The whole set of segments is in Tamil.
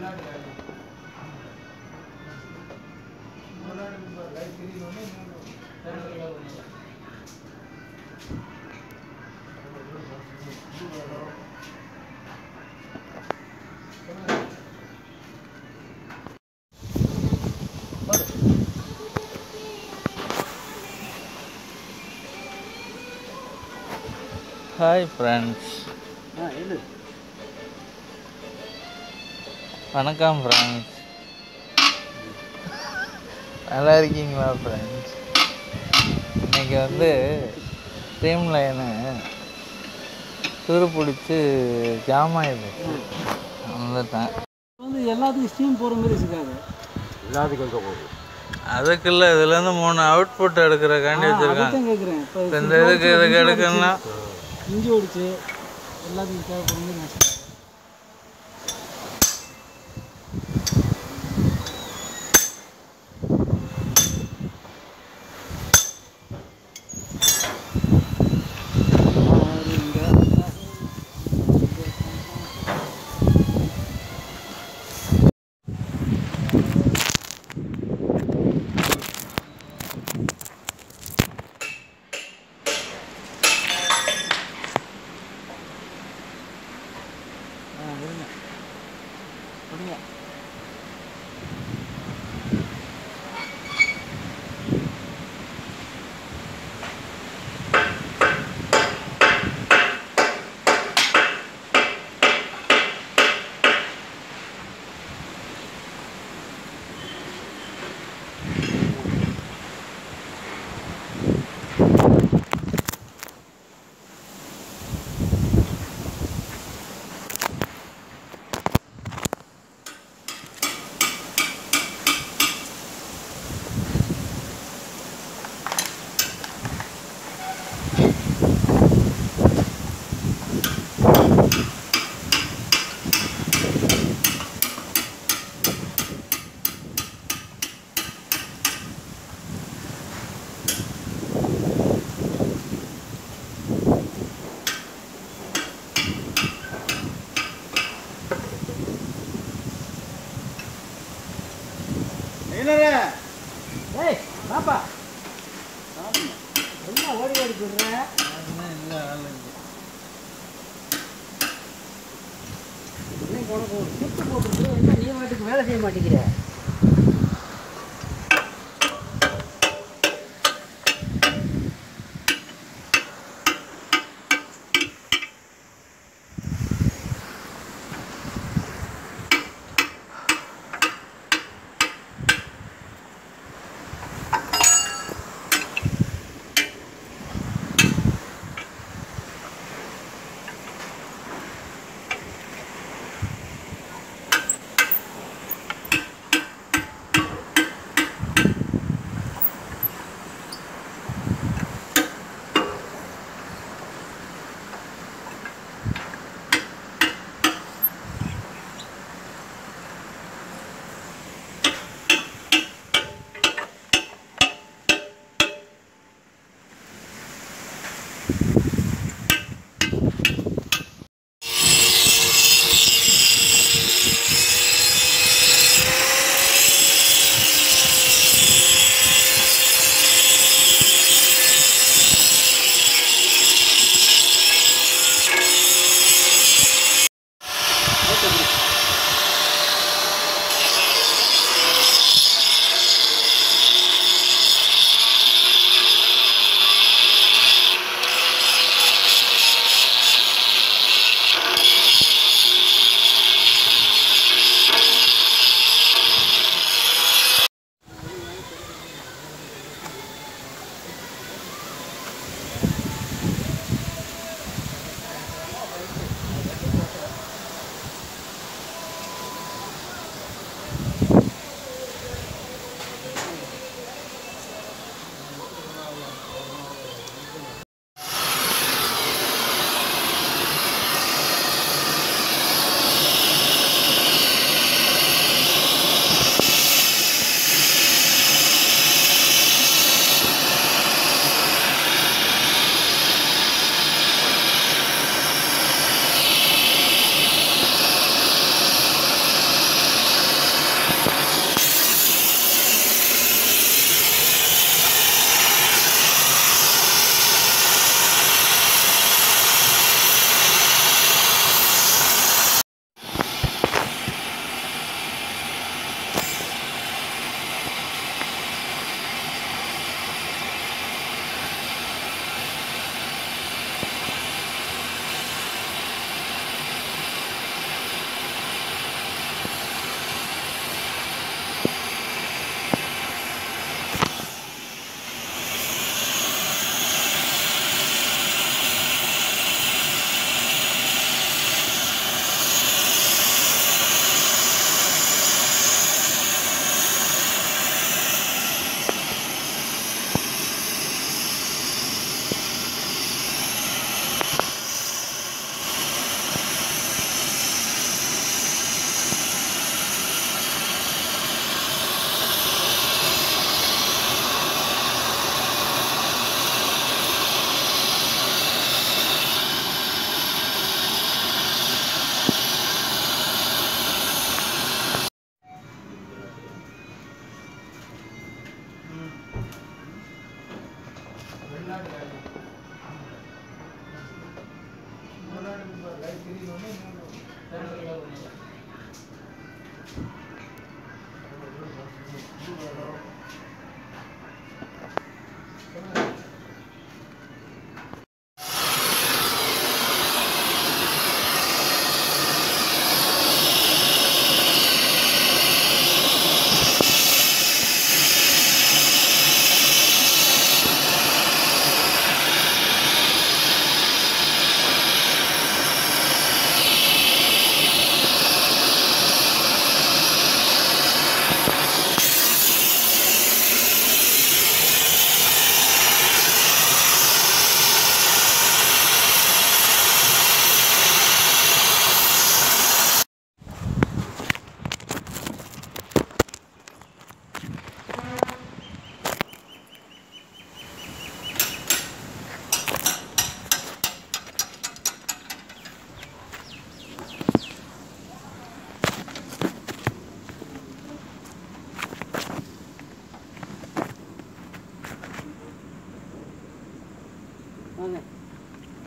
ஹாய் ஃப்ரெண்ட்ஸ் ஆ எழுது வணக்கம் ஃப்ரெண்ட்ஸ் நல்லா இருக்கீங்களா ஃப்ரெண்ட்ஸ் இன்னைக்கு வந்து ஸ்ட்ரீம் லைனு துரு பிடிச்சி ஜாம் ஆகிடுச்சு வந்துட்டேன் வந்து எல்லாத்துக்கும் ஸ்டீம் போகிற மாதிரி வச்சுருக்காங்க எல்லாத்துக்கும் எங்கே போகுது அதுக்குள்ள இதுலேருந்து மூணு அவுட்புட் எடுக்கிறக்காண்டி வச்சுருக்காங்க அதான் கேட்குறேன் இப்போ இந்த இதுக்கு இதுக்கு எடுக்கணும்னா இஞ்சி ஓடிச்சு எல்லாத்துக்கும் தேவைப்படுற மாதிரி வச்சுருக்காங்க ஆ இருங்க கொடுங்க ஏய் பாப்பா என்ன ஓடி ஓடி போடுற என்ன உனக்கு ஒரு சுத்து போட்டு என்ன நீ வாட்டுக்கு வேலை செய்ய மாட்டேங்கிற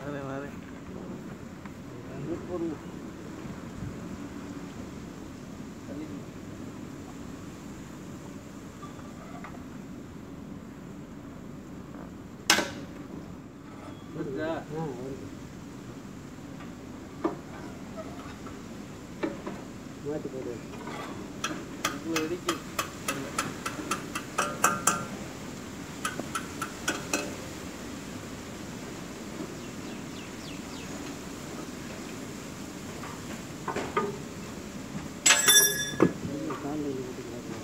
அதே மாதிரி இது போடுங்க தள்ளிக்கணும். புரியுதா ஆ வருது மாற்றி போடு இவ்வளோ இடிக்கு காலில் போட்டுக்கிறாங்க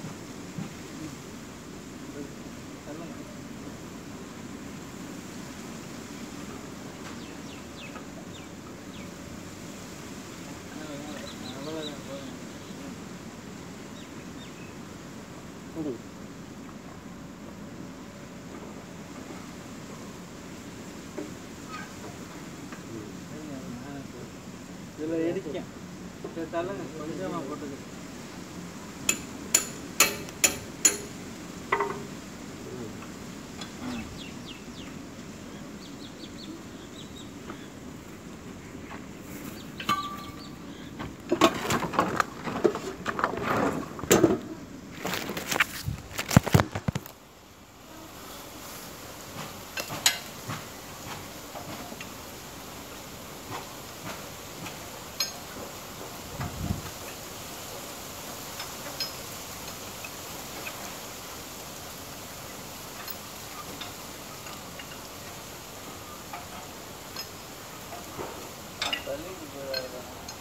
போடுங்க இதில் இடிக்கும் சரி தள்ளுங்க கொஞ்சமாக போட்டுக்கு தள்ளிக்கு போயிடாது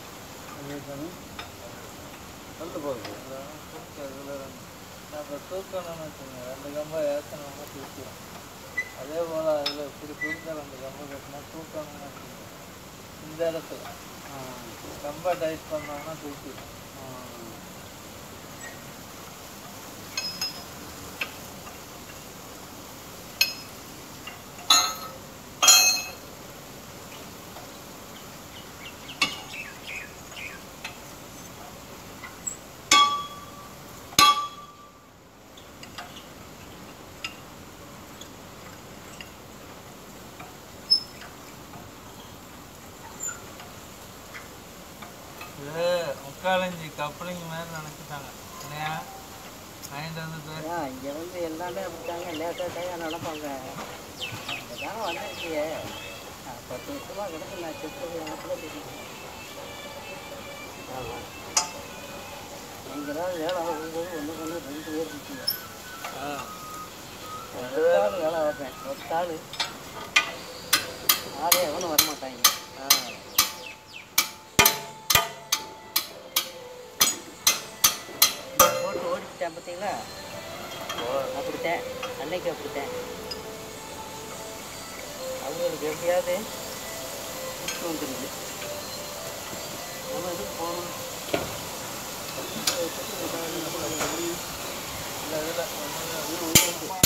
நல்ல போகுது அதில் நான் இப்போ தூக்கணும்னு வச்சுங்க ரெண்டு கம்பை ஏற்றணும்னா தூக்கிடும் அதே போல் அதில் இப்படி குறுக்க ரெண்டு கம்பை கட்டினா தூக்கணும்னு வச்சுங்க இந்த இடத்துல கம்பை டைட் பண்ணோம்னா தூக்கிடும் இது முக்காலஞ்சி கப்ளிங் மாதிரி நினச்சிட்டாங்க இல்லையா வாங்கிட்டு வந்து பேர் ஆ இங்கே வந்து எல்லாமே அப்படித்தாங்க லேட்டாக டைம் நடப்பாங்க அங்கே தானே வந்திருக்கியே ஆ, பத்து வருஷமாக கிடக்கு நான் செத்து எனக்கு கூட தெரியும் ஆமாம் எங்கேயாவது வேலை ஆகும்போது ஒன்று ஒன்று ரெண்டு பேர் இருக்கீங்க ஒத்தாள் வேலை பார்ப்பேன் ஒத்தாள் ஆளே எவனும் வரமாட்டாங்க போட்டு ஓடிச்சிட்டேன் பார்த்தீங்களா அப்படித்தான் அன்னைக்கு அப்படித்தான் அவங்களுக்கு எப்படியாவது கூப்பிட்டு வந்துருது நம்ம எதுக்கு போகணும் இல்லை இதில்